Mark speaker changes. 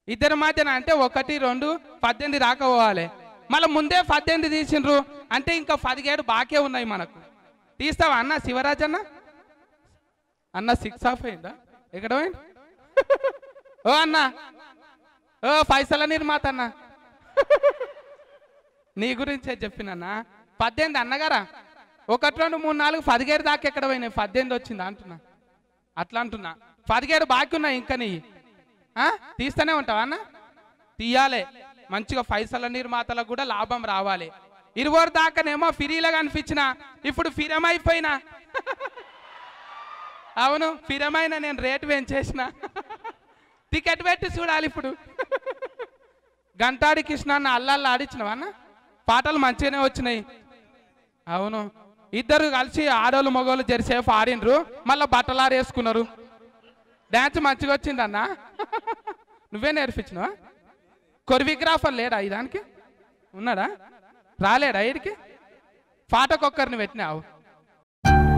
Speaker 1: ఇద్దరి మధ్యన అంటే ఒకటి రెండు పద్దెనిమిది దాకా పోవాలి మళ్ళీ ముందే పద్దెనిమిది తీసిండ్రు అంటే ఇంకా పదిహేడు బాకే ఉన్నాయి మనకు తీస్తావా అన్న శివరాజ్ అన్న అన్న సిక్స్ ఆఫ్ అయిందా ఎక్కడ పోయింది ఓ అన్న ఓ పైసల నిర్మాత అన్న నీ గురించే చెప్పినన్నా పద్దెనిమిది అన్నగారా ఒకటి రెండు మూడు నాలుగు పదిహేడు దాకా ఎక్కడ పోయినాయి పద్దెనిమిది వచ్చిందా అంటున్నా అట్లా అంటున్నా పదిహేడు బాకీ ఉన్నాయి ఇంకా నీ ఆ? తీస్తూనే ఉంటావా అన్న తీయాలి మంచిగా పైసల నిర్మాతలకు కూడా లాభం రావాలి ఇరవై దాకానేమో ఫిరీలాగా అనిపించిన ఇప్పుడు ఫిరమైపోయినా అవును ఫిరమైన నేను రేటు పెంచేసిన టికెట్ పెట్టి చూడాలి ఇప్పుడు గంటాడి కృష్ణ అన్న అల్లల్లా ఆడిచ్చినవా అన్న పాటలు మంచిగానే వచ్చినాయి అవును ఇద్దరు కలిసి ఆడోళ్ళు మగోళ్ళు జరిసేపు ఆడినరు మళ్ళీ బట్టలు ఆరేసుకున్నారు డ్యాన్స్ మంచిగా వచ్చిందన్న నువ్వే నేర్పించినవా కొరియోగ్రాఫర్ లేడా ఈ దానికి ఉన్నాడా రాలేడా వీడికి పాటకొక్కరిని పెట్టినావు